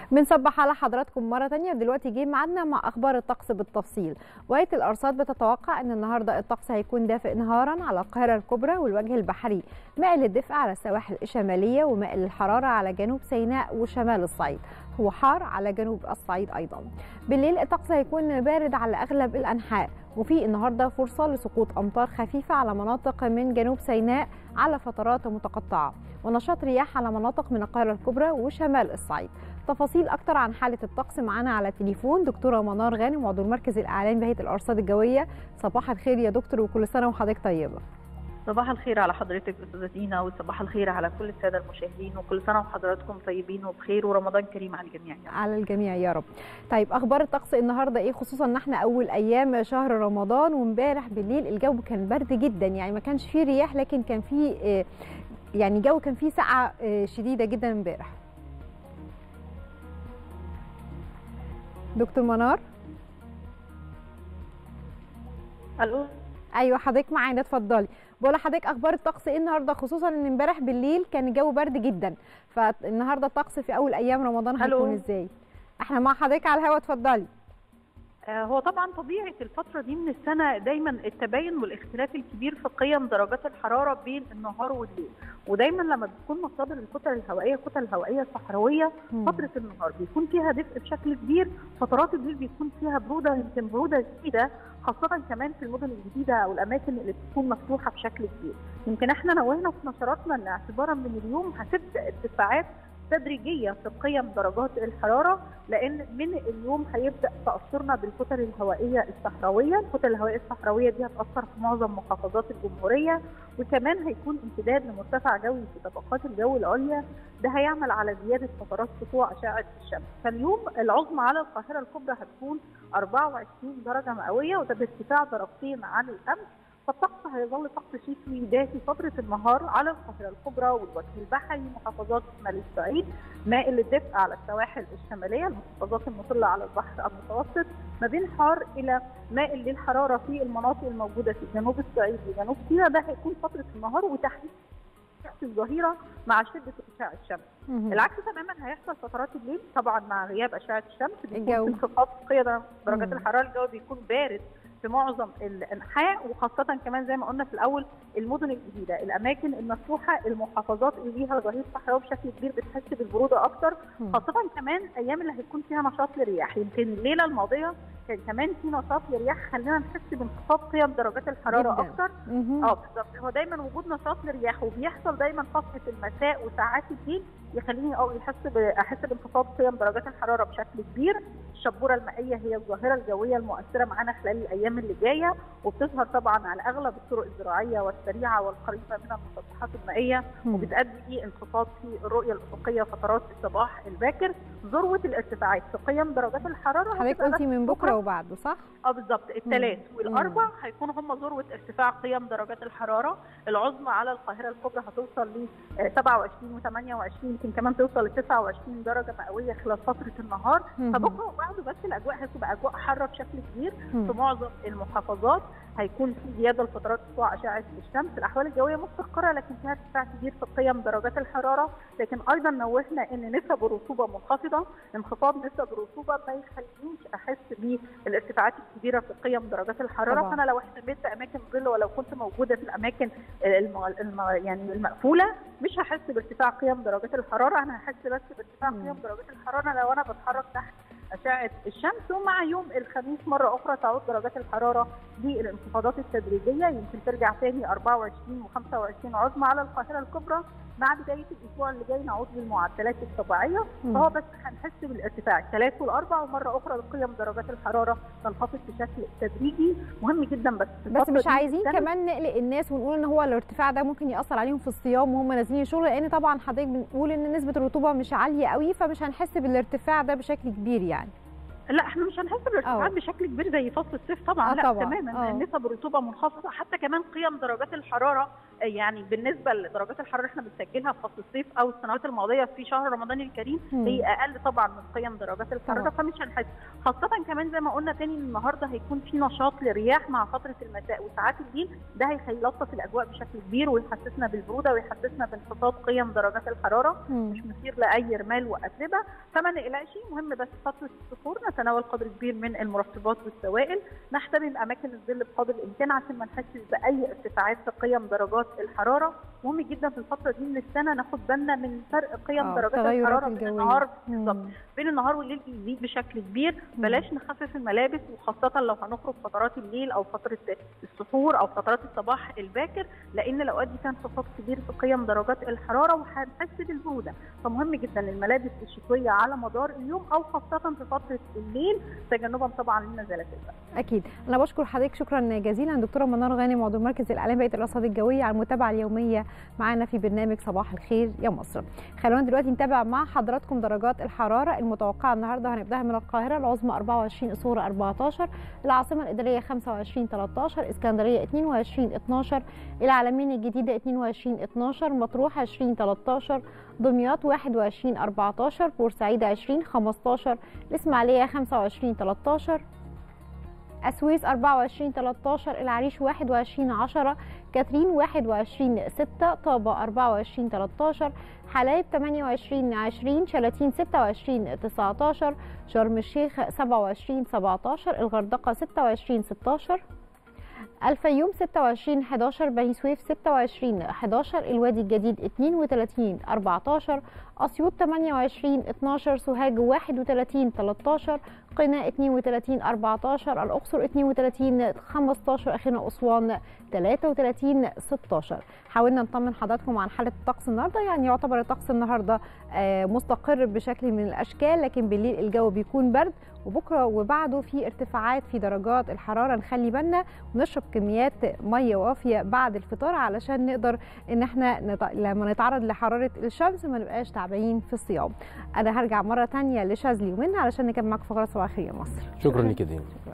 بنصبح على حضراتكم مرة تانية دلوقتي جه ميعادنا مع أخبار الطقس بالتفصيل وهيئة الأرصاد بتتوقع أن النهاردة الطقس هيكون دافئ نهارا على القاهرة الكبرى والوجه البحري مائل للدفء على السواحل الشمالية ومائل للحرارة على جنوب سيناء وشمال الصعيد هو حار على جنوب الصعيد أيضا بالليل الطقس هيكون بارد على أغلب الأنحاء وفي النهارده فرصة لسقوط أمطار خفيفة على مناطق من جنوب سيناء على فترات متقطعة ونشاط رياح على مناطق من القاهرة الكبرى وشمال الصعيد تفاصيل أكتر عن حالة الطقس معانا على التليفون دكتورة منار غانم عضو المركز الإعلامي بهيئة الأرصاد الجوية صباح الخير يا دكتور وكل سنة وحضرتك طيبة صباح الخير على حضرتك استاذه دينا وصباح الخير على كل الساده المشاهدين وكل سنه وحضراتكم طيبين وبخير ورمضان كريم على الجميع يعني. على الجميع يا رب طيب اخبار الطقس النهارده ايه خصوصا ان احنا اول ايام شهر رمضان وامبارح بالليل الجو كان برد جدا يعني ما كانش فيه رياح لكن كان فيه يعني الجو كان فيه سقعه شديده جدا امبارح دكتور منار الو ايوه حضرتك معانا اتفضلي بقول لحضرتك اخبار الطقس ايه النهارده خصوصا ان امبارح بالليل كان الجو برد جدا فالنهارده الطقس في اول ايام رمضان هيكون ازاي احنا مع حضرتك على الهوا اتفضلي هو طبعا طبيعه الفتره دي من السنه دايما التباين والاختلاف الكبير في قيم درجات الحراره بين النهار والليل ودايما لما بتكون مصادر الكتل الهوائيه الكتل الهوائيه الصحراويه فتره النهار بيكون فيها دفء بشكل كبير فترات الليل بيكون فيها بروده يمكن بروده شديده خاصه كمان في المدن الجديده او الاماكن اللي بتكون مفتوحه بشكل كبير يمكن احنا نوهنا في نشراتنا ان اعتبارا من اليوم هتبدا ارتفاعات تدريجيه في قيم درجات الحراره لان من اليوم هيبدا تاثرنا بالكتل الهوائيه الصحراويه، الكتل الهوائيه الصحراويه دي هتاثر في معظم محافظات الجمهوريه وكمان هيكون امتداد لمرتفع جوي في طبقات الجو العليا ده هيعمل على زياده فترات سطوع اشعه الشمس، فاليوم العظمى على القاهره الكبرى هتكون 24 درجه مئويه وده بارتفاع درجتين عن الامس فالطقس هيظل طقس شتوي دافي فتره النهار على القاهره الكبرى والوجه البحري محافظات شمال الصعيد مائل للدفء على السواحل الشماليه المحافظات المطله على البحر المتوسط ما بين حار الى مائل للحراره في المناطق الموجوده في جنوب الصعيد وجنوب سيناء ده هيكون فتره النهار وتحديد في الظهيره مع شده اشعاع الشمس. العكس تماما هيحصل فترات الليل طبعا مع غياب اشعه الشمس بيكون في انخفاض في درجات الحراره الجو بيكون بارد في معظم الانحاء وخاصه كمان زي ما قلنا في الاول المدن الجديده الاماكن المفتوحه المحافظات اللي ليها ظهير صحراوي بشكل كبير بتحس بالبروده اكتر خاصه كمان ايام اللي هيكون فيها نشاط للرياح يمكن الليله الماضيه كان كمان في نشاط للرياح خلينا نحس بانخفاض قيم درجات الحراره جداً. اكتر اه بالظبط هو دايما وجود نشاط للرياح وبيحصل دايما فتره المساء وساعات الليل يخليني اه يحس احس بانخفاض قيم درجات الحراره بشكل كبير الشبوره المائيه هي الظاهره الجويه المؤثره معانا خلال الايام اللي جايه وبتظهر طبعا على اغلب الطرق الزراعيه والسريعه والقريبه من المسطحات المائيه وبتؤدي انخفاض في الرؤيه الافقيه فترات الصباح الباكر ذروه الارتفاعات في قيم درجات الحراره حضرتك قلتي من بكره وبعده صح؟ اه بالظبط الثلاث والاربع هيكونوا هم ذروه ارتفاع قيم درجات الحراره العظمى على القاهره الكبرى هتوصل ل 27 و28 يمكن كمان توصل ل 29 درجه مئويه خلال فتره النهار فبكره وبعده بس الاجواء هتبقى اجواء حاره بشكل كبير في معظم المحافظات هيكون في زياده لفترات سطوع اشعه الشمس، الاحوال الجويه مستقره لكن فيها ارتفاع كبير في قيم درجات الحراره، لكن ايضا نوهنا ان نسب الرطوبه منخفضه، انخفاض نسب الرطوبه ما يخلينيش احس بالارتفاعات الكبيره في قيم درجات الحراره، طبعا. فانا لو اهتميت باماكن ظل ولو كنت موجوده في الاماكن الم... الم... يعني المقفوله مش هحس بارتفاع قيم درجات الحراره، انا هحس بس بارتفاع قيم درجات الحراره لو انا بتحرك تحت اشعه الشمس ومع يوم الخميس مره اخرى تعود درجات الحراره للانخفاضات التدريجيه يمكن ترجع ثاني 24 و25 عظمى على القاهره الكبرى مع بدايه الاسبوع اللي جاي نعود للمعدلات الطبيعيه فهو بس هنحس بالارتفاع الثلاث والاربع ومره اخرى قيم درجات الحراره تنخفض بشكل تدريجي مهم جدا بس بس مش عايزين كمان نقلق الناس ونقول ان هو الارتفاع ده ممكن ياثر عليهم في الصيام وهم نازلين الشغل لان طبعا حضرتك بنقول ان نسبه الرطوبه مش عاليه قوي فمش هنحس بالارتفاع ده بشكل كبير يعني لا احنا مش هنحس بالارتفاعات بشكل كبير زي فصل الصيف طبعا آه لا طبعاً. تماما آه. نسب الرطوبه منخفضه حتى كمان قيم درجات الحراره يعني بالنسبه لدرجات الحراره اللي احنا بنسجلها في فصل الصيف او السنوات الماضيه في شهر رمضان الكريم مم. هي اقل طبعا من قيم درجات الحراره طبعا. فمش هنحس خاصه كمان زي ما قلنا تاني إن النهارده هيكون في نشاط للرياح مع فتره المساء وساعات الليل ده هيلطف الاجواء بشكل كبير ويحسسنا بالبروده ويحسسنا بانخفاض قيم درجات الحراره مم. مش مثير لاي رمال واتربه فما نقلقش مهم بس فتره السحور نتناول قدر كبير من المرطبات والسوائل نحترم اماكن الظل بقدر الامكان عشان ما نحسش باي ارتفاعات في قيم درجات الحراره مهم جدا في الفتره دي من السنه ناخد بالنا من فرق قيم آه، درجات التغيرات الحراره بين الجوية. النهار مم. بالظبط بين النهار والليل بيزيد بشكل كبير بلاش نخفف الملابس وخاصه لو هنخرج فترات الليل او فتره السحور او فترات الصباح الباكر لان الاوقات دي كان انخفاض كبير في قيم درجات الحراره وهنحس بالبروده فمهم جدا الملابس الشتويه على مدار اليوم او خاصه في فتره الليل تجنبا طبعا لنزلات البرد اكيد انا بشكر حضرتك شكرا جزيلا دكتوره منار غانم عضو مركز الاعلام بيئه الارصاد الجويه على المتابعه اليوميه معانا في برنامج صباح الخير يا مصر خلونا دلوقتي نتابع مع حضراتكم درجات الحراره المتوقعه النهارده هنبداها من القاهره العظمى 24 الصوره 14 العاصمه الاداريه 25 13 اسكندريه 22 12 العلمين الجديده 22 12 مطروح 20 13 دمياط 21 14 بورسعيد 20 15 الاسماعيليه 25 13 السويس 24 13 العريش 21 10 كاترين 21 6 طابة 24 13 حلايب 28 20 شلاتين 26 19 شرم الشيخ 27 17 الغردقة 26 16 الفيوم 26 11 بني سويف 26 11 الوادي الجديد 32 14 اسيوط 28 12 سوهاج 31 13 قنا 32 14 الاقصر 32 15 اخيرا اسوان 33 16 حاولنا نطمن حضراتكم عن حاله الطقس النهارده يعني يعتبر الطقس النهارده آه، مستقر بشكل من الاشكال لكن بالليل الجو بيكون برد وبكره وبعده في ارتفاعات في درجات الحراره نخلي بالنا ونشرب كميات ميه وافيه بعد الفطار علشان نقدر ان احنا نت... لما نتعرض لحراره الشمس ما نبقاش تعبانين في الصيام انا هرجع مره تانية لشاذلي ومنى علشان نكمل معاكم فقره صباح الخير يا مصر شكرا لك يا دينا